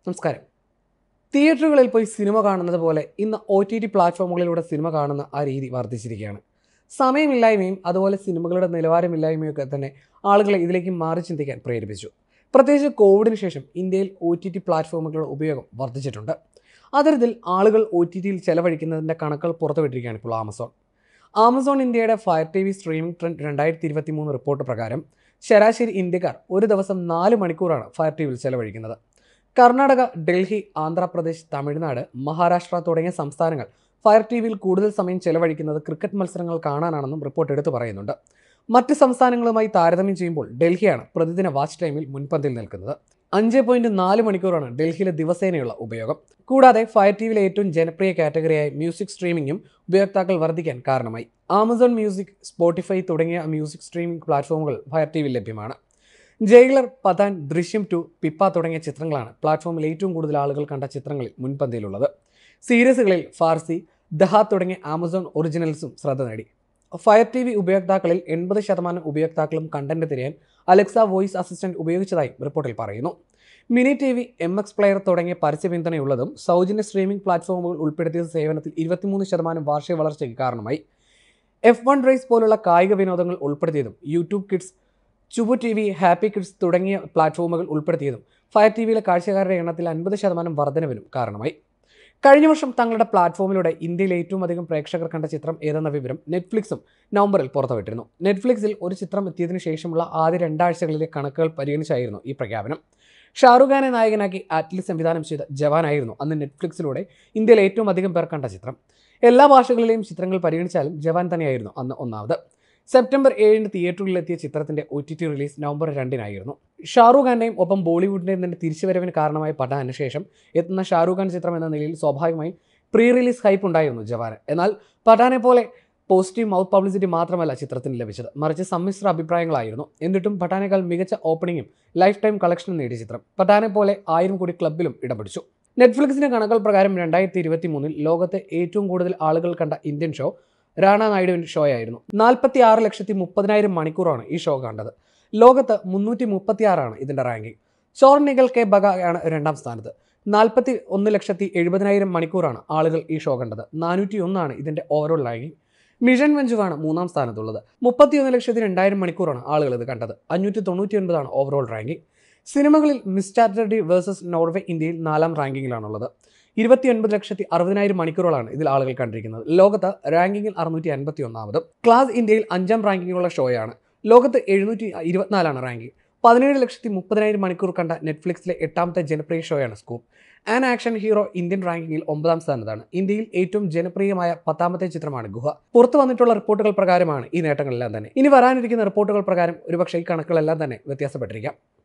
നമസ്കാരം തിയേറ്ററുകളിൽ പോയി സിനിമ കാണുന്നത് പോലെ ഇന്ന് ഒ ടി ടി പ്ലാറ്റ്ഫോമുകളിലൂടെ സിനിമ കാണുന്ന ആ രീതി വർദ്ധിച്ചിരിക്കുകയാണ് സമയമില്ലായ്മയും അതുപോലെ സിനിമകളുടെ നിലവാരമില്ലായ്മയും ഒക്കെ തന്നെ ആളുകളെ ഇതിലേക്ക് മാറി ചിന്തിക്കാൻ പ്രേരിപ്പിച്ചു പ്രത്യേകിച്ച് കോവിഡിന് ശേഷം ഇന്ത്യയിൽ ഒ ടി ടി പ്ലാറ്റ്ഫോമുകളുടെ ഉപയോഗം വർദ്ധിച്ചിട്ടുണ്ട് അത്തരത്തിൽ ആളുകൾ ഒ ടി ടിയിൽ ചെലവഴിക്കുന്നതിൻ്റെ കണക്കുകൾ പുറത്തുവിട്ടിരിക്കുകയാണ് ഇപ്പോൾ ആമസോൺ ആമസോൺ ഇന്ത്യയുടെ fire T V streaming trend രണ്ടായിരത്തി ഇരുപത്തി മൂന്ന് റിപ്പോർട്ട് പ്രകാരം ശരാശരി ഇന്ത്യക്കാർ ഒരു ദിവസം നാല് മണിക്കൂറാണ് ഫയർ ടി വിയിൽ ചെലവഴിക്കുന്നത് കർണാടക ഡൽഹി ആന്ധ്രാപ്രദേശ് തമിഴ്നാട് മഹാരാഷ്ട്ര തുടങ്ങിയ സംസ്ഥാനങ്ങൾ ഫയർ ടി വിയിൽ കൂടുതൽ സമയം ചെലവഴിക്കുന്നത് ക്രിക്കറ്റ് മത്സരങ്ങൾ കാണാനാണെന്നും റിപ്പോർട്ട് എടുത്തു പറയുന്നുണ്ട് മറ്റ് സംസ്ഥാനങ്ങളുമായി താരതമ്യം ചെയ്യുമ്പോൾ ഡൽഹിയാണ് പ്രതിദിന വാച്ച് ടൈമിൽ മുൻപന്തിയിൽ നിൽക്കുന്നത് അഞ്ച് പോയിന്റ് നാല് മണിക്കൂറാണ് ഡൽഹിയിലെ ദിവസേനയുള്ള ഉപയോഗം കൂടാതെ ഫയർ ടി വിയിലെ ഏറ്റവും ജനപ്രിയ കാറ്റഗറിയായ മ്യൂസിക് സ്ട്രീമിംഗും ഉപയോക്താക്കൾ വർദ്ധിക്കാൻ കാരണമായി ആമസോൺ മ്യൂസിക് സ്പോട്ടിഫൈ തുടങ്ങിയ മ്യൂസിക് സ്ട്രീമിംഗ് പ്ലാറ്റ്ഫോമുകൾ ഫയർ ടി വിയിൽ ലഭ്യമാണ് ജയിലർ പതാൻ ദൃശ്യം ടു പിപ്പ തുടങ്ങിയ ചിത്രങ്ങളാണ് പ്ലാറ്റ്ഫോമിൽ ഏറ്റവും കൂടുതൽ ആളുകൾ കണ്ട ചിത്രങ്ങളിൽ മുൻപന്തിയിലുള്ളത് സീരീസുകളിൽ ഫാർസി ദഹ തുടങ്ങിയ ആമസോൺ ഒറിജിനൽസും ശ്രദ്ധ നേടി ഫയർ ടി വി ഉപയോക്താക്കളിൽ എൺപത് ശതമാനം ഉപയോക്താക്കളും കണ്ടന്റ് തിരയാൻ അലക്സ വോയിസ് അസിസ്റ്റന്റ് ഉപയോഗിച്ചതായും റിപ്പോർട്ടിൽ പറയുന്നു mini T V M X player തുടങ്ങിയ പരസ്യ പിന്തുണയുള്ളതും സൗജന്യ സ്ട്രീമിംഗ് പ്ലാറ്റ്ഫോമുകൾ ഉൾപ്പെടുത്തിയ സേവനത്തിൽ ഇരുപത്തിമൂന്ന് ശതമാനം വാർഷിക വളർച്ചയ്ക്ക് കാരണമായി എഫ് വൺ റേസ് പോലുള്ള കായിക വിനോദങ്ങൾ ഉൾപ്പെടുത്തിയതും യൂട്യൂബ് കിഡ്സ് ചുബു ടി വി ഹാപ്പി കിഡ്സ് തുടങ്ങിയ പ്ലാറ്റ്ഫോമുകൾ ഉൾപ്പെടുത്തിയതും ഫയർ ടി വിയിലെ കാഴ്ചക്കാരുടെ എണ്ണത്തിൽ അൻപത് ശതമാനം വർധനവിനും കാരണമായി കഴിഞ്ഞ വർഷം തങ്ങളുടെ പ്ലാറ്റ്ഫോമിലൂടെ ഇന്ത്യയിൽ ഏറ്റവും അധികം പ്രേക്ഷകർ കണ്ട ചിത്രം ഏതെന്ന വിവരം നെറ്റ്ഫ്ലിക്സും നവംബറിൽ പുറത്തുവിട്ടിരുന്നു നെറ്റ്ഫ്ലിക്സിൽ ഒരു ചിത്രം എത്തിയതിനു ശേഷമുള്ള ആദ്യ രണ്ടാഴ്ചകളിലെ കണക്കുകൾ പരിഗണിച്ചായിരുന്നു ഈ പ്രഖ്യാപനം ഷാറുഖ് ഖാനെ നായകനാക്കി ആറ്റ്ലി സംവിധാനം ചെയ്ത ജവാനായിരുന്നു അന്ന് നെറ്റ്ഫ്ലിക്സിലൂടെ ഇന്ത്യയിൽ ഏറ്റവും അധികം പേർ കണ്ട ചിത്രം എല്ലാ ഭാഷകളിലെയും ചിത്രങ്ങൾ പരിഗണിച്ചാലും ജവാൻ തന്നെയായിരുന്നു അന്ന് ഒന്നാമത് സെപ്റ്റംബർ ഏഴിന് തിയേറ്ററുകളിലെത്തിയ ചിത്രത്തിന്റെ O T T release November രണ്ടിനായിരുന്നു ഷാറൂഖ് ഖാന്റെയും ഒപ്പം ബോളിവുഡിന്റെയും തന്നെ തിരിച്ചുവരവിന് കാരണമായ പഠാന് ശേഷം എത്തുന്ന ഷാറൂഖ് ഖാൻ ചിത്രം എന്ന നിലയിൽ സ്വാഭാവികമായും പ്രീ റിലീസ് ഹൈപ്പ് ഉണ്ടായിരുന്നു ജവാന് എന്നാൽ പഠാനെ പോലെ പോസിറ്റീവ് മൗത്ത് പബ്ലിസിറ്റി മാത്രമല്ല ചിത്രത്തിന് ലഭിച്ചത് മറിച്ച് സമ്മിശ്ര അഭിപ്രായങ്ങളായിരുന്നു എന്നിട്ടും പഠാനേക്കാൾ മികച്ച ഓപ്പണിംഗും ലൈഫ് ടൈം കളക്ഷനും നേടിയ ചിത്രം പഠാനെ പോലെ ആയിരം കോടി ക്ലബിലും ഇടപിടിച്ചു നെറ്റ്ഫ്ലിക്സിന്റെ കണക്കുകൾ പ്രകാരം രണ്ടായിരത്തി ഇരുപത്തി മൂന്നിൽ ലോകത്തെ ഏറ്റവും കൂടുതൽ ആളുകൾ കണ്ട ഇന്ത്യൻ ഷോ രാണ നായിഡുവിൻ്റെ ഷോ ആയിരുന്നു നാൽപ്പത്തി ആറ് ലക്ഷത്തി മുപ്പതിനായിരം മണിക്കൂറാണ് ഈ ഷോ കണ്ടത് ലോകത്ത് മുന്നൂറ്റി മുപ്പത്തി ആറാണ് ഇതിൻ്റെ റാങ്കിങ് ചോർണികൾ കെ ബഗ ആണ് രണ്ടാം സ്ഥാനത്ത് നാൽപ്പത്തി ഒന്ന് ലക്ഷത്തി എഴുപതിനായിരം മണിക്കൂറാണ് ആളുകൾ ഈ ഷോ കണ്ടത് നാനൂറ്റി ഒന്നാണ് ഇതിൻ്റെ ഓവറോൾ റാങ്കിങ് മിഷൻ മഞ്ജുവാണ് മൂന്നാം സ്ഥാനത്തുള്ളത് മുപ്പത്തിയൊന്ന് ലക്ഷത്തി രണ്ടായിരം മണിക്കൂറാണ് ആളുകൾ ഇത് കണ്ടത് അഞ്ഞൂറ്റി തൊണ്ണൂറ്റി ഒൻപതാണ് ഓവറോൾ റാങ്കിങ് സിനിമകളിൽ മിസ്റ്റാറ്റർഡി വേഴ്സസ് നോർവേ ഇന്ത്യയിൽ നാലാം റാങ്കിങ്ങിലാണുള്ളത് ഇരുപത്തി ഒൻപത് ലക്ഷത്തി അറുപതിനായിരം മണിക്കൂറുകളാണ് ഇതിൽ ആളുകൾ കണ്ടിരിക്കുന്നത് ലോകത്ത് റാങ്കിങ്ങിൽ അറുന്നൂറ്റി അൻപത്തി ഒന്നാമത് ക്ലാസ് ഇന്ത്യയിൽ അഞ്ചാം റാങ്കിങ്ങുള്ള ഷോയാണ് ലോകത്ത് എഴുന്നൂറ്റി ഇരുപത്തിനാലാണ് റാങ്കിങ് പതിനേഴ് ലക്ഷത്തി മുപ്പതിനായിരം മണിക്കൂർ കണ്ട നെറ്റ്ഫ്ലിക്സിലെ എട്ടാമത്തെ ജനപ്രിയ ഷോയാണ് Scoop an action hero Indian റാങ്കിങ്ങിൽ ഒമ്പതാം സ്ഥാനത്താണ് ഇന്ത്യയിൽ ഏറ്റവും ജനപ്രിയമായ പത്താമത്തെ ചിത്രമാണ് ഗുഹ പുറത്തു വന്നിട്ടുള്ള റിപ്പോർട്ടുകൾ പ്രകാരമാണ് ഈ നേട്ടങ്ങളെല്ലാം തന്നെ ഇനി വരാനിരിക്കുന്ന റിപ്പോർട്ടുകൾ പ്രകാരം ഒരുപക്ഷെ ഈ കണക്കുകളെല്ലാം തന്നെ വ്യത്യാസപ്പെട്ടിരിക്കാം